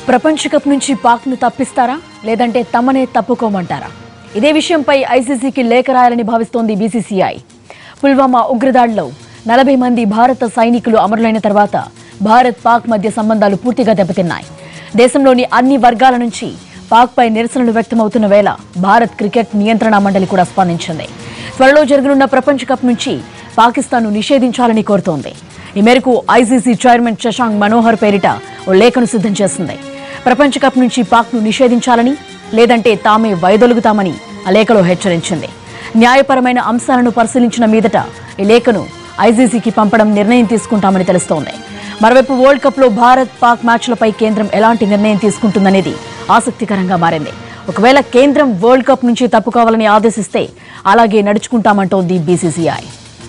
ప్రపంచ కప్ నుంచి పాక్ను తప్పిస్తారా లేదంటే తమనే తప్పుకోమంటారా ఇదే విషయంపై ఐసీసీకి లేఖ రాయాలని భావిస్తోంది బీసీసీఐ పుల్వామా ఉగ్రదాడిలో నలభై మంది భారత సైనికులు అమరులైన తర్వాత భారత్ పాక్ మధ్య సంబంధాలు పూర్తిగా దెబ్బతిన్నాయి దేశంలోని అన్ని వర్గాల నుంచి పాక్పై నిరసనలు వ్యక్తమవుతున్న వేళ భారత్ క్రికెట్ నియంత్రణ మండలి కూడా స్పందించింది త్వరలో జరగనున్న ప్రపంచ కప్ నుంచి పాకిస్తాన్ను నిషేధించాలని కోరుతోంది ఈ మేరకు ఐసీసీ చైర్మన్ శశాంక్ మనోహర్ పేరిట ఓ లేఖను సిద్ధం చేసింది ప్రపంచ కప్ నుంచి పాక్ను నిషేధించాలని లేదంటే తామే వైదొలుగుతామని ఆ లేఖలో హెచ్చరించింది న్యాయపరమైన అంశాలను పరిశీలించిన మీదట ఈ లేఖను ఐసీసీకి పంపడం నిర్ణయం తీసుకుంటామని తెలుస్తోంది మరోవైపు వరల్డ్ కప్లో భారత్ పాక్ మ్యాచ్లపై కేంద్రం ఎలాంటి నిర్ణయం తీసుకుంటుందనేది ఆసక్తికరంగా మారింది ఒకవేళ కేంద్రం వరల్డ్ కప్ నుంచి తప్పుకోవాలని ఆదేశిస్తే అలాగే నడుచుకుంటామంటోంది బీసీసీఐ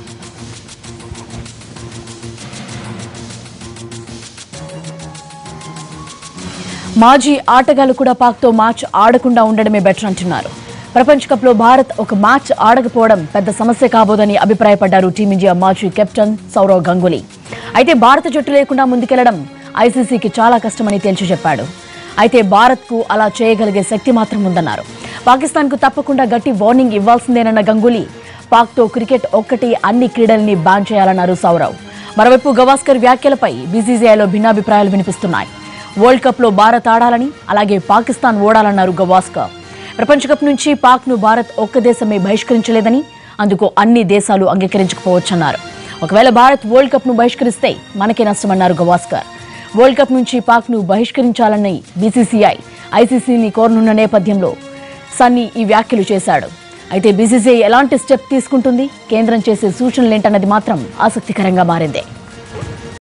మాజీ ఆటగాళ్లు కూడా పాక్తో మ్యాచ్ ఆడకుండా ఉండడమే బెటర్ అంటున్నారు ప్రపంచ కప్లో భారత్ ఒక మ్యాచ్ ఆడకపోవడం పెద్ద సమస్య కాబోదని అభిప్రాయపడ్డారు టీమిండియా మాజీ కెప్టెన్ సౌరవ్ గంగూలీ అయితే భారత జట్టు లేకుండా ముందుకెళ్లడం ఐసీసీకి చాలా కష్టమని తేల్చి చెప్పాడు అయితే భారత్కు అలా చేయగలిగే శక్తి మాత్రం ఉందన్నారు పాకిస్తాన్కు తప్పకుండా గట్టి వార్నింగ్ ఇవ్వాల్సిందేనన్న గంగూలీ పాక్తో క్రికెట్ ఒక్కటి అన్ని క్రీడల్ని బ్యాన్ చేయాలన్నారు సౌరవ్ మరోవైపు గవాస్కర్ వ్యాఖ్యలపై బీసీసీఐలో భిన్నాభిప్రాయాలు వినిపిస్తున్నాయి వరల్డ్ కప్ లో భారత్ ఆడాలని అలాగే పాకిస్తాన్ ఓడాలన్నారు గవాస్కర్ ప్రపంచ కప్ నుంచి పాక్ ను భారత్ ఒక్క దేశమే బహిష్కరించలేదని అందుకు అన్ని దేశాలు అంగీకరించకపోవచ్చన్నారు ఒకవేళ భారత్ వరల్డ్ కప్ ను బహిష్కరిస్తే మనకే నష్టమన్నారు గవాస్కర్ వరల్డ్ కప్ నుంచి పాక్ ను బహిష్కరించాలని బీసీసీఐ ఐసీసీని కోరనున్న నేపథ్యంలో సన్నీ ఈ వ్యాఖ్యలు చేశాడు అయితే బీసీసీఐ ఎలాంటి స్టెప్ తీసుకుంటుంది కేంద్రం చేసే సూచనలేంటన్నది మాత్రం ఆసక్తికరంగా మారింది